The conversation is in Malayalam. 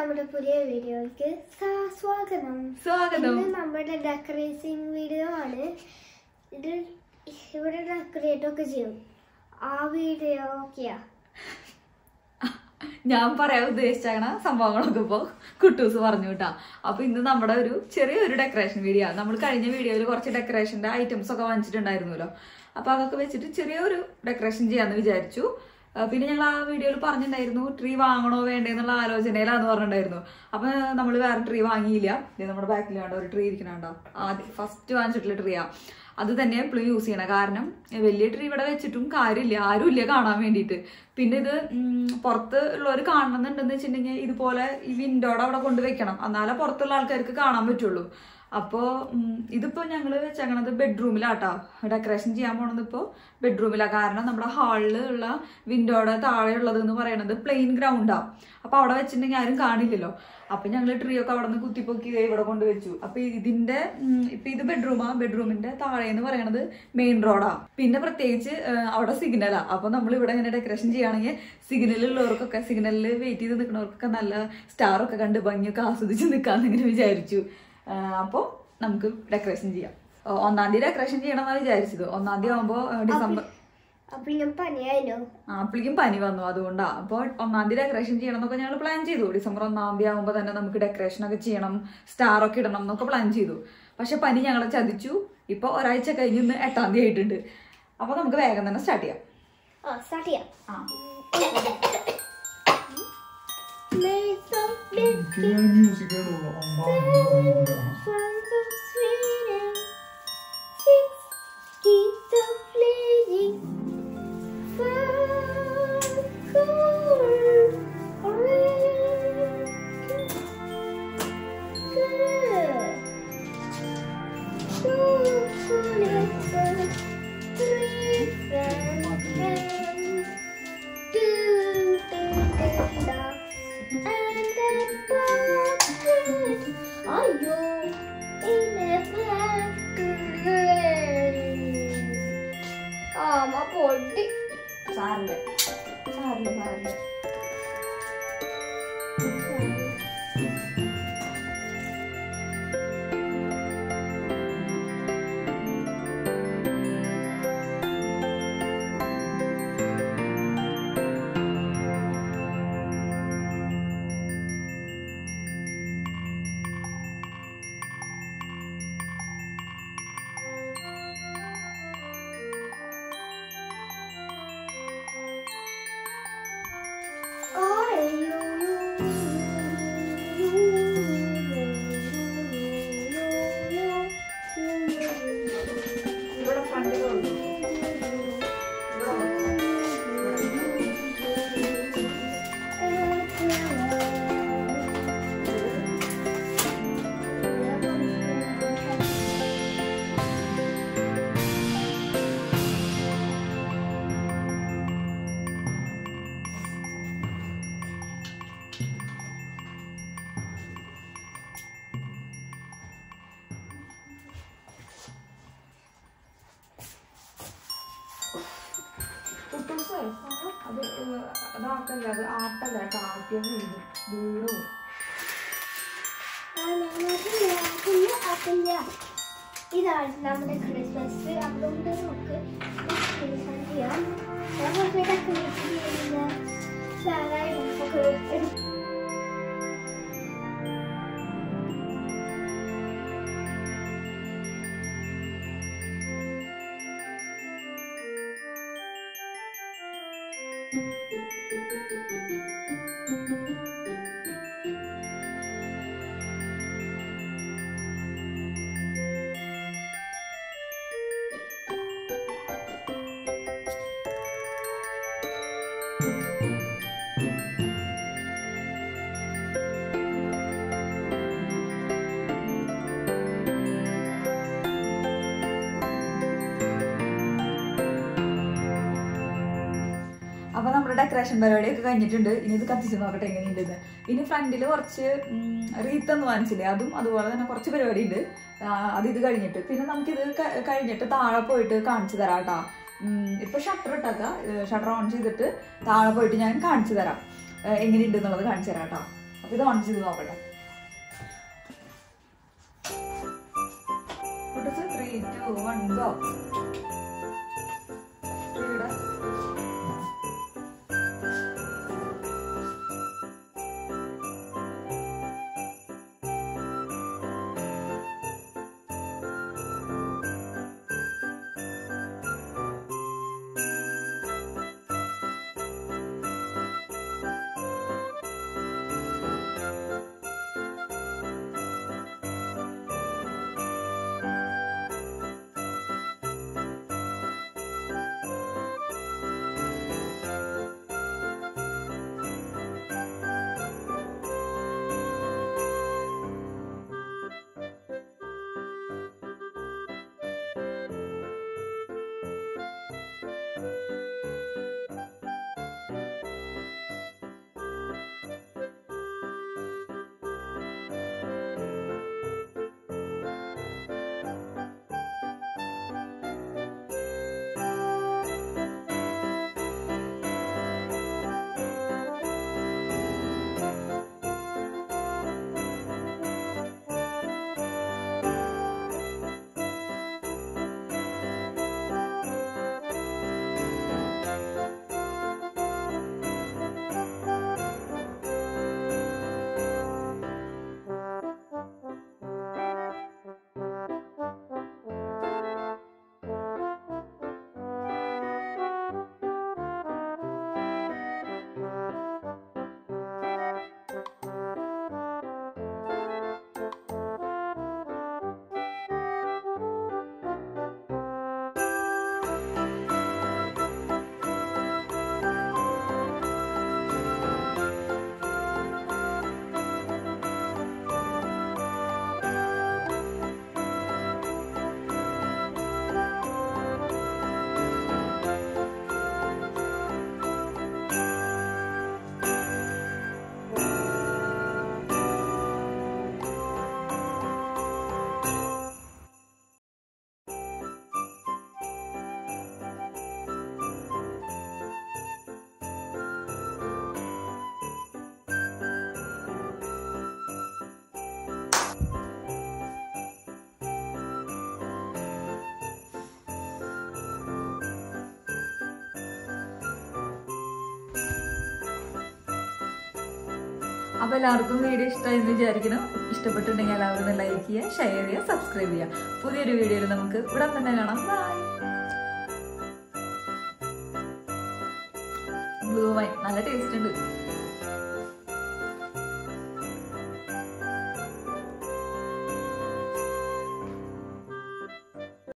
നമ്മുടെ പുതിയ വീഡിയോയ്ക്ക് സ- സ്വാഗതം സ്വാഗതം ഇന്ന് നമ്മുടെ ഡെക്കറേറ്റിംഗ് വീഡിയോ ആണ് ഇത് ഇവിടെ ഡെക്കറേറ്റ് ഒക്കെ ചെയ്യും ആ വീഡിയോ ഒക്കെയാ ഞാൻ പറയാൻ ഉദ്ദേശിച്ചാണ് സംഭവങ്ങളൊക്കെ ഇപ്പൊ കുട്ടൂസ് പറഞ്ഞു കേട്ടാ അപ്പൊ ഇന്ന് നമ്മുടെ ഒരു ചെറിയൊരു ഡെക്കറേഷൻ വീഡിയോ ആണ് നമ്മൾ കഴിഞ്ഞ വീഡിയോയിൽ കുറച്ച് ഡെക്കറേഷന്റെ ഐറ്റംസ് ഒക്കെ വാങ്ങിച്ചിട്ടുണ്ടായിരുന്നല്ലോ അപ്പൊ അതൊക്കെ വെച്ചിട്ട് ചെറിയൊരു ഡെക്കറേഷൻ ചെയ്യാന്ന് വിചാരിച്ചു ആ, പിന്നെ ഞങ്ങൾ ആ വീഡിയോയിൽ പറഞ്ഞിട്ടുണ്ടായിരുന്നു ട്രീ വാങ്ങണോ വേണ്ടേ എന്നുള്ള ആലോചനയിലാന്ന് പറഞ്ഞിട്ടുണ്ടായിരുന്നു അപ്പൊ നമ്മൾ വേറെ ട്രീ വാങ്ങിയില്ല ഇത് നമ്മുടെ ബാക്കിൽ വേണ്ട ഒരു ട്രീ ഇരിക്കണുണ്ടോ ആദ്യം ഫസ്റ്റ് വാങ്ങിച്ചിട്ടുള്ള ട്രീയാ അത് തന്നെ എപ്പോഴും യൂസ് ചെയ്യണം കാരണം വലിയ ട്രീ ഇവിടെ വെച്ചിട്ടും കാര്യമില്ല ആരും ഇല്ല കാണാൻ വേണ്ടിയിട്ട് പിന്നെ ഇത് ഉം, പുറത്ത് ഉള്ളവർ കാണണമെന്നുണ്ടെന്ന് വെച്ചിട്ടുണ്ടെങ്കിൽ ഇതുപോലെ ഈ വിൻഡോടെ അവിടെ കൊണ്ട് വെക്കണം എന്നാലേ പുറത്തുള്ള ആൾക്കാർക്ക് കാണാൻ പറ്റുള്ളൂ അപ്പോൾ ഇതിപ്പോ ഞങ്ങൾ വെച്ചേക്കണത് ബെഡ്റൂമിലാട്ടോ ഡെക്കറേഷൻ ചെയ്യാൻ പോണത് ഇപ്പോൾ ബെഡ്റൂമിലാണ് കാരണം നമ്മുടെ ഹാളിൽ ഉള്ള വിൻഡോയുടെ താഴെ ഉള്ളത് എന്ന് പറയുന്നത് പ്ലെയിൻ ഗ്രൗണ്ടാ അപ്പൊ അവിടെ വെച്ചിട്ടുണ്ടെങ്കിൽ ആരും കാണില്ലല്ലോ അപ്പൊ ഞങ്ങൾ ട്രീ ഒക്കെ അവിടെ നിന്ന് കുത്തിപ്പൊക്കി ദേ ഇവിടെ കൊണ്ടുവച്ചു അപ്പൊ ഇതിന്റെ ഉം, ഇപ്പൊ ഇത് ബെഡ്റൂമാ ബെഡ്റൂമിന്റെ താഴെ എന്ന് പറയണത് മെയിൻ റോഡാ പിന്നെ പ്രത്യേകിച്ച് ആ, അവിടെ സിഗ്നലാ അപ്പൊ നമ്മൾ ഇവിടെ ഇങ്ങനെ ഡെക്കറേഷൻ ചെയ്യുകയാണെങ്കിൽ സിഗ്നലിലുള്ളവർക്കൊക്കെ സിഗ്നലിൽ വെയിറ്റ് ചെയ്ത് നിൽക്കുന്നവർക്കൊക്കെ നല്ല സ്റ്റാർ ഒക്കെ കണ്ട് ഭംഗിയൊക്കെ ആസ്വദിച്ച് നിൽക്കാന്ന് ഇങ്ങനെ വിചാരിച്ചു അപ്പോൾ നമുക്ക് ഡെക്കറേഷൻ ചെയ്യാം ഓ, ഒന്നാം തീയതി ഡെക്കറേഷൻ ചെയ്യണമെന്നാണ് വിചാരിച്ചത് ഒന്നാം തീയതി ആകുമ്പോൾ ഡിസംബർ അപ്പൊ ഞാൻ പനിയായല്ലോ ആ, അപ്പോഴേക്കും പനി വന്നു അതുകൊണ്ടാ അപ്പോൾ ഒന്നാം തീയതി ഡെക്കറേഷൻ ചെയ്യണം എന്നൊക്കെ ഞങ്ങൾ പ്ലാൻ ചെയ്തു ഡിസംബർ ഒന്നാം തീയതി ആകുമ്പോൾ തന്നെ നമുക്ക് ഡെക്കറേഷൻ ഒക്കെ ചെയ്യണം സ്റ്റാർ ഒക്കെ ഇടണം എന്നൊക്കെ പ്ലാൻ ചെയ്തു പക്ഷെ പനി ഞങ്ങളെ ചതിച്ചു ഇപ്പൊ ഒരാഴ്ച കഴിഞ്ഞ് ഇന്ന് എട്ടാം തീയതി ആയിട്ടുണ്ട് അപ്പൊ നമുക്ക് വേഗം തന്നെ സ്റ്റാർട്ട് ചെയ്യാം ആ സ്റ്റാർട്ട് ചെയ്യാം ആ Made some biscuits മ്യൂസിക് ഉള്ളൂ from the Sweden. Six kids are playing. Five gold orange. Good. Two little, three friends. Two little dogs. And a basket. Are you in a basket? ആമ പൊട്ടി സാറില്ല സാറില്ല സാറില്ല ഇവിടെ ഫ്രണ്ടിലുള്ളൂ കുട്ടൂസേ അത് ഏഹ്, അതാക്കല്ല അത് ആട്ടല്ല കാട്ടിയ വീട് വീടോ ഇതാണ് നമ്മുടെ ക്രിസ്മസ് അതുകൊണ്ട് നമുക്ക് ക്രിസ്മസ് ചെയ്യാം നമുക്ക് ഡെക്കറേറ്റ് ചെയ്യുന്ന സാധാരണ നമുക്ക് എടുക്കാം അപ്പൊ നമ്മുടെ ഡെക്കറേഷൻ പരിപാടിയൊക്കെ കഴിഞ്ഞിട്ടുണ്ട് ഇനി ഇത് കത്തിച്ച് നോക്കട്ടെ എങ്ങനെയുണ്ടെന്ന് ഇനി ഫ്രണ്ടിൽ കുറച്ച് റീത്ത് എന്ന് വാങ്ങിച്ചില്ലേ അതും അതുപോലെ തന്നെ കുറച്ച് പരിപാടി ഉണ്ട് അത് ഇത് കഴിഞ്ഞിട്ട് പിന്നെ നമുക്കിത് ക- കഴിഞ്ഞിട്ട് താഴെ പോയിട്ട് കാണിച്ചു തരാം കേട്ടോ ഇപ്പൊ ഷട്ടർ ഇട്ടാക്ക ഷട്ടർ ഓൺ ചെയ്തിട്ട് താഴെ പോയിട്ട് ഞാൻ കാണിച്ചു തരാം ആ, എങ്ങനെയുണ്ട് എന്നുള്ളത് കാണിച്ചു തരാം കേട്ടോ അപ്പൊ ഇത് ഓൺ ചെയ്ത് നോക്കട്ടെ ത്രീ ടു വൺ ഗോ അപ്പൊ എല്ലാവർക്കും വീഡിയോ ഇഷ്ടമായി എന്ന് വിചാരിക്കണം ഇഷ്ടപ്പെട്ടിട്ടുണ്ടെങ്കിൽ എല്ലാവരും ഒന്ന് ലൈക്ക് ചെയ്യുക ഷെയർ ചെയ്യുക സബ്സ്ക്രൈബ് ചെയ്യുക പുതിയൊരു വീഡിയോയിൽ നമുക്ക് ഇവിടെ തന്നെ കാണാം ബൈ ബ്ലൂ വൈൻ നല്ല ടേസ്റ്റ് ഉണ്ട്